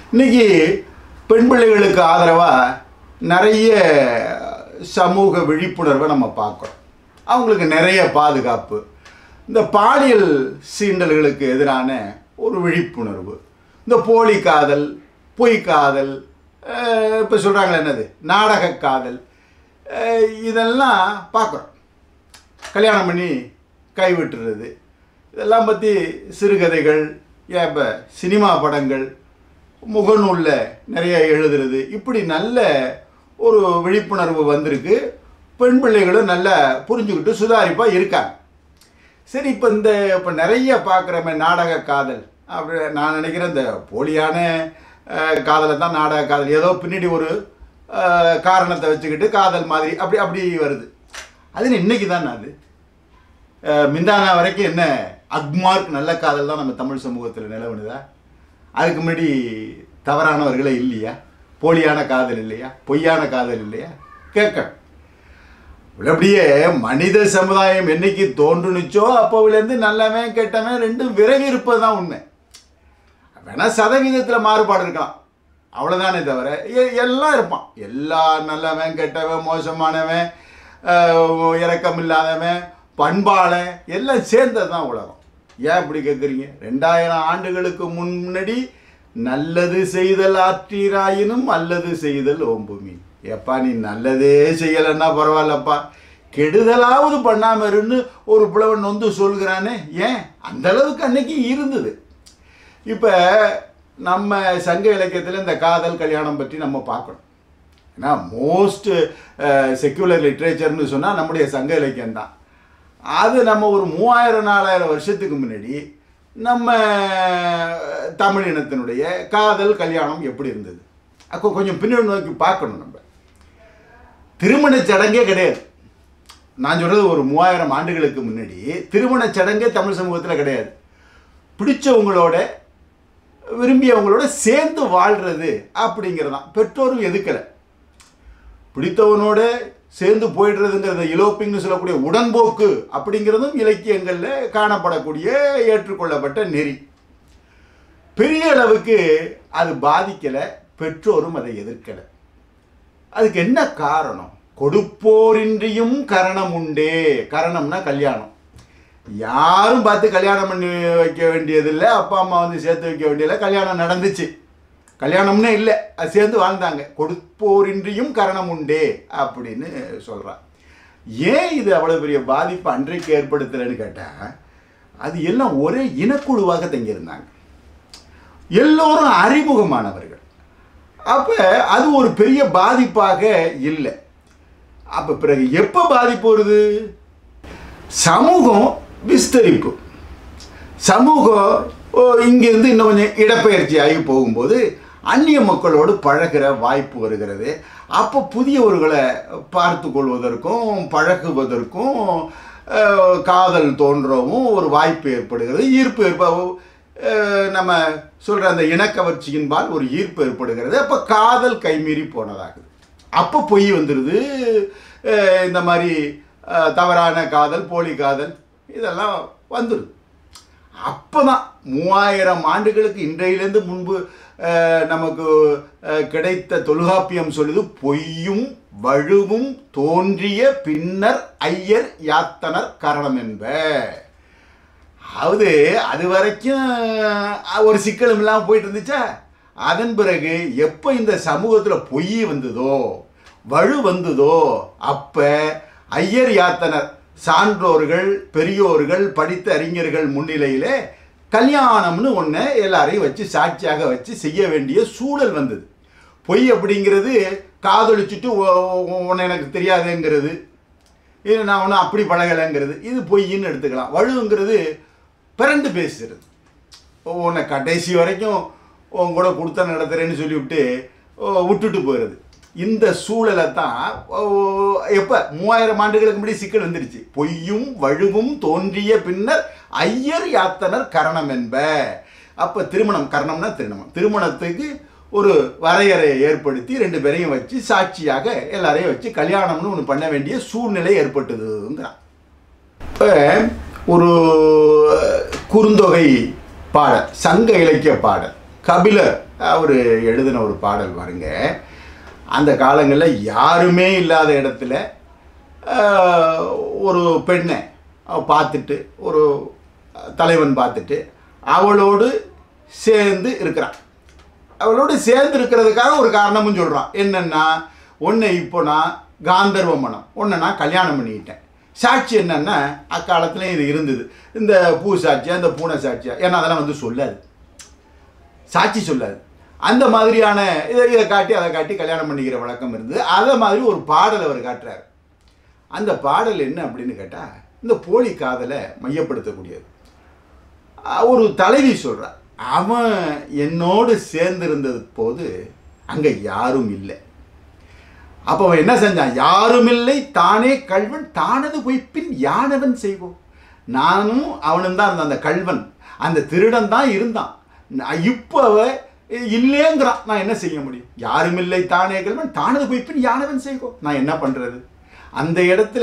இன்னைக்கு பெண் பிள்ளைகளுக்கு ஆதரவாக நிறைய சமூக விழிப்புணர்வை நம்ம பார்க்குறோம் அவங்களுக்கு நிறைய பாதுகாப்பு இந்த பாலியல் சீண்டல்களுக்கு எதிரான ஒரு விழிப்புணர்வு இந்த போலி காதல் பொய் காதல் இப்போ சொல்கிறாங்களே என்னது நாடக காதல் அஹ் இதெல்லாம் பார்க்குறோம் கல்யாணம் பண்ணி கைவிட்டுறது இதெல்லாம் பற்றி சிறுகதைகள் ஏன் இப்போ சினிமா படங்கள் முகநூலில் நிறைய எழுதுறது இப்படி நல்ல ஒரு விழிப்புணர்வு வந்திருக்கு பெண் பிள்ளைகளும் நல்லா புரிஞ்சுக்கிட்டு சுதாரிப்பாக இருக்காங்க சரி இப்போ இந்த இப்போ நிறைய பார்க்குறமே நாடக காதல் அப்படி நான் நினைக்கிறேன் இந்த போலியான அஹ், காதலை தான் நாடக காதல் ஏதோ பின்னாடி ஒரு அஹ், காரணத்தை வச்சுக்கிட்டு காதல் மாதிரி அப்படி அப்படி வருது அது இன்னைக்கு தான் அது அஹ், மிந்தானா வரைக்கும் என்ன அக்மார்க் நல்ல காதல் தான் நம்ம தமிழ் சமூகத்தில் நிலவுனுதா அதுக்கு முன்னாடி தவறானவர்களே இல்லையா போலியான காதல் இல்லையா பொய்யான காதல் இல்லையா கேட்கணும் அப்படியே மனித சமுதாயம் என்னைக்கு தோன்றுனுச்சோ அப்போவிலேருந்து நல்லவன் கெட்டவன் ரெண்டும் விரவி இருப்பது தான் உண்மை வேணா சதவீதத்தில் மாறுபாடு இருக்கலாம் அவ்வளோதானே தவிர எ- எல்லாம் இருப்பான் எல்லா நல்லவன் கெட்டவன் மோசமானவன் ஆஹ், இரக்கம் இல்லாதவன் பண்பாளன் எல்லாம் சேர்ந்தது தான் உலகம் ஏன் இப்படி கேட்குறீங்க ரெண்டாயிரம் ஆண்டுகளுக்கு முன்னாடி நல்லது செய்தல் ஆற்றீராயினும் அல்லது செய்தல் ஓம்புமி ஏப்பா நீ நல்லதே செய்யலைன்னா பரவாயில்லப்பா கெடுதலாவது பண்ணாம இருன்னு ஒரு புலவன் வந்து சொல்கிறானே ஏன் அந்த அளவுக்கு அன்னைக்கு இருந்தது இப்போ நம்ம சங்க இலக்கியத்தில் இந்த காதல் கல்யாணம் பற்றி நம்ம பார்க்கணும் ஏன்னா மோஸ்ட் செக்யூலர் லிட்ரேச்சர்னு சொன்னால் நம்முடைய சங்க இலக்கியம் தான் அது நம்ம ஒரு மூவாயிரம் நாலாயிரம் வருஷத்துக்கு முன்னாடி நம்ம தமிழ் இனத்தினுடைய காதல் கல்யாணம் எப்படி இருந்தது அப்போ கொஞ்சம் பின்னாடி நோக்கி பார்க்கணும் நம்ம திருமணச் சடங்கே கிடையாது நான் சொல்றது ஒரு மூவாயிரம் ஆண்டுகளுக்கு முன்னாடி திருமணச் சடங்கே தமிழ் சமூகத்தில் கிடையாது பிடிச்சவங்களோட விரும்பியவங்களோட சேர்ந்து வாழ்றது அப்படிங்கிறதான் பெற்றோரும் எதுக்கலை பிடித்தவனோட சேர்ந்து போயிடுறதுங்கிறத இலோப்பிங்னு சொல்லக்கூடிய உடன்போக்கு அப்படிங்கிறதும் இலக்கியங்களில் காணப்படக்கூடிய ஏற்றுக்கொள்ளப்பட்ட நெறி பெரிய அளவுக்கு அது பாதிக்கலை பெற்றோரும் அதை எதிர்க்கலை அதுக்கு என்ன காரணம் கொடுப்போரின்றியும் கரணம் உண்டே கரணம்னா கல்யாணம் யாரும் பார்த்து கல்யாணம் பண்ணி வைக்க வேண்டியதில்லை அப்பா அம்மா வந்து சேர்த்து வைக்க வேண்டியதில்லை கல்யாணம் நடந்துச்சு கல்யாணம்னே இல்லை அது சேர்ந்து வாழ்ந்தாங்க கொடுப்போரின்றியும் கரணம் உண்டே அப்படின்னு சொல்கிறான் ஏன் இது அவ்வளோ பெரிய பாதிப்பு அன்றைக்கு ஏற்படுத்தலைன்னு கேட்டால் அது எல்லாம் ஒரே இனக்குழுவாக தங்கியிருந்தாங்க எல்லோரும் அறிமுகமானவர்கள் அப்போ அது ஒரு பெரிய பாதிப்பாக இல்லை அப்போ பிறகு எப்போ பாதிப்பு வருது சமூகம் விஸ்தரிப்பு சமூகம் ஓ, இங்கிருந்து இன்னும் கொஞ்சம் இடப்பெயர்ச்சி ஆகி போகும்போது அந்நிய மக்களோடு பழகுற வாய்ப்பு வருகிறது அப்போ புதியவர்களை பார்த்து கொள்வதற்கும் பழகுவதற்கும் அஹ், காதல் தோன்றவும் ஒரு வாய்ப்பு ஏற்படுகிறது ஈர்ப்பு ஏற்ப அஹ், நம்ம சொல்கிற அந்த இனக்கவர்ச்சியின்பால் ஒரு ஈர்ப்பு ஏற்படுகிறது அப்போ காதல் கைமீறி போனதாகுது அப்போ பொய் வந்துடுது அஹ், இந்த மாதிரி அஹ், தவறான காதல் போலி காதல் இதெல்லாம் வந்துடுது அப்பதான் மூவாயிரம் ஆண்டுகளுக்கு இன்றையிலேருந்து முன்பு அஹ், நமக்கு அஹ், கிடைத்த தொல்காப்பியம் சொல்லுது பொய்யும் வழுவும் தோன்றிய பின்னர் ஐயர் யாத்தனர் கரணம் என்ப அதாவது அது வரைக்கும் அஹ், ஒரு சிக்கலும் இல்லாமல் போயிட்டு இருந்துச்சா அதன் பிறகு எப்போ இந்த சமூகத்தில் பொய் வந்ததோ வலு வந்ததோ அப்போ ஐயர் யாத்தனர் சான்றோர்கள் பெரியோர்கள் படித்த அறிஞர்கள் முன்னிலையிலே கல்யாணம்னு ஒன்று எல்லாரையும் வச்சு சாட்சியாக வச்சு செய்ய வேண்டிய சூழல் வந்தது பொய் அப்படிங்கிறது காதலிச்சுட்டு உன்னை எனக்கு தெரியாதுங்கிறது இது நான் ஒன்றும் அப்படி பழகலைங்கிறது இது பொய்ன்னு எடுத்துக்கலாம் வலுங்கிறது பிறந்து பேசுறது உன்னை கடைசி வரைக்கும் உன் கூட கொடுத்த நடத்துறேன்னு சொல்லிவிட்டு ஓ, விட்டுட்டு போயிடுது இந்த சூழலை தான் எப்போ மூவாயிரம் ஆண்டுகளுக்கு முன்னாடி சிக்கல் வந்துருச்சு பொய்யும் வழுவும் தோன்றிய பின்னர் ஐயர் யாத்தனர் கரணம் என்ப அப்போ திருமணம் கரணம்னா திருமணம் திருமணத்துக்கு ஒரு வரையறையை ஏற்படுத்தி ரெண்டு பேரையும் வச்சு சாட்சியாக எல்லாரையும் வச்சு கல்யாணம்னு ஒன்று பண்ண வேண்டிய சூழ்நிலை ஏற்பட்டதுங்கிறான் இப்போ ஒரு குறுந்தொகை பாடல் சங்க இலக்கிய பாடல் கபிலர் அவர் எழுதின ஒரு பாடல் பாருங்க அந்த காலங்களில் யாருமே இல்லாத இடத்துல ஆஹ், ஒரு பெண்ணை அவ பார்த்துட்டு ஒரு தலைவன் பார்த்துட்டு அவளோடு சேர்ந்து இருக்கிறான் அவளோடு சேர்ந்து இருக்கிறதுக்காக ஒரு காரணமும் சொல்கிறான் என்னென்னா உன்னை இப்போ நான் காந்தர்வ மனம் உன்னை நான் கல்யாணம் பண்ணிக்கிட்டேன் சாட்சி என்னன்னா அக்காலத்துலேயும் இது இருந்தது இந்த பூ சாட்சியா இந்த பூனை சாட்சியா ஏன்னா அதெல்லாம் வந்து சொல்லாது சாட்சி சொல்லாது அந்த மாதிரியான இதை இதை காட்டி அதை காட்டி கல்யாணம் பண்ணிக்கிற வழக்கம் இருந்தது அதை மாதிரி ஒரு பாடல் அவர் காட்டுறாரு அந்த பாடல் என்ன அப்படின்னு கேட்டால் இந்த போலி காதலை மையப்படுத்தக்கூடியது அஹ் ஒரு தலைவி சொல்றா அவன் என்னோடு சேர்ந்திருந்தது போது அங்கே யாரும் இல்லை அப்போ அவன் என்ன செஞ்சான் யாரும் இல்லை தானே கல்வன் தானது பொய்ப்பின் யானவன் செய்வோம் நானும் அவனும் தான் இருந்த அந்த கல்வன் அந்த திருடன் தான் இருந்தான் நான் இப்போ அவ இல்லைங்கிறான் நான் என்ன செய்ய முடியும் யாரும் இல்லை தானே கல்வன் தானது பொய்ப்பின் யானவன் செய்வோம் நான் என்ன பண்ணுறது அந்த இடத்துல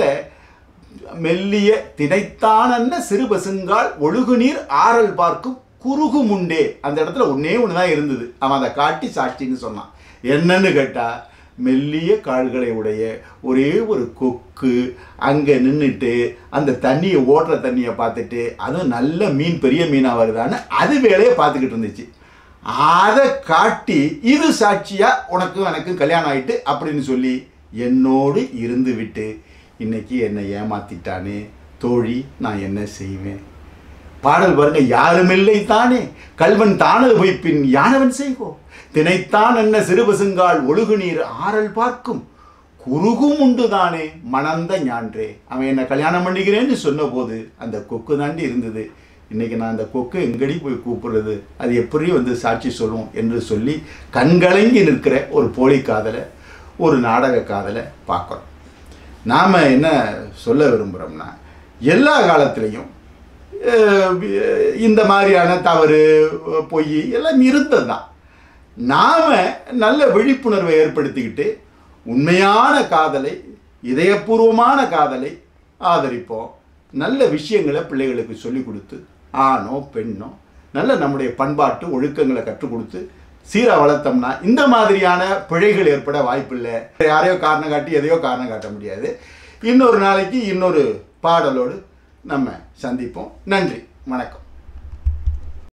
மெல்லிய திணைத்தானன்ன சிறு பசுங்கால் ஒழுகு நீர் ஆறல் பார்க்கும் குறுகு முண்டே அந்த இடத்துல ஒன்னே ஒன்று தான் இருந்தது அவன் அதை காட்டி சாட்சின்னு சொன்னான் என்னன்னு கேட்டா மெல்லிய கால்களை உடைய ஒரே ஒரு கொக்கு அங்கே நின்றுட்டு அந்த தண்ணியை ஓடுற தண்ணியை பார்த்துட்டு அதுவும் நல்ல மீன் பெரிய மீனாக வருதான்னு அது வேலையை பார்த்துக்கிட்டு இருந்துச்சு அதை காட்டி இது சாட்சியா உனக்கும் எனக்கும் கல்யாணம் ஆயிட்டு அப்படின்னு சொல்லி என்னோடு இருந்து விட்டு இன்னைக்கு என்னை ஏமாத்திட்டானே தோழி நான் என்ன செய்வேன் பாடல் பாருங்க யாருமில்லை தானே கல்வன் தானது வைப்பின் யானவன் செய்கோ தினைத்தான் என்ன சிறுபசுங்கால் ஒழுகு நீர் ஆறல் பார்க்கும் குறுகும் உண்டு தானே மணந்த ஞான்றே அவன் என்னை கல்யாணம் பண்ணிக்கிறேன்னு சொன்னபோது அந்த கொக்கு தாண்டி இருந்தது இன்னைக்கு நான் அந்த கொக்கு எங்கடி போய் கூப்பிடுறது அது எப்படி வந்து சாட்சி சொல்லும் என்று சொல்லி கண்கலங்கி நிற்கிற ஒரு போலி காதலை ஒரு நாடக காதலை பார்க்குறோம் நாம் என்ன சொல்ல விரும்புகிறோம்னா எல்லா காலத்துலேயும் அஹ், இந்த மாதிரியான தவறு பொய் எல்லாம் இருந்தது தான் நாம் நல்ல விழிப்புணர்வை ஏற்படுத்திக்கிட்டு உண்மையான காதலை இதயபூர்வமான காதலை ஆதரிப்போம் நல்ல விஷயங்களை பிள்ளைகளுக்கு சொல்லிக் கொடுத்து ஆணோ பெண்ணோ நல்ல நம்முடைய பண்பாட்டு ஒழுக்கங்களை கற்றுக் கொடுத்து சீராக வளர்த்தோம்னா இந்த மாதிரியான பிழைகள் ஏற்பட வாய்ப்பில்லை யாரையோ காரணம் காட்டி எதையோ காரணம் காட்ட முடியாது இன்னொரு நாளைக்கு இன்னொரு பாடலோடு நம்ம சந்திப்போம் நன்றி வணக்கம்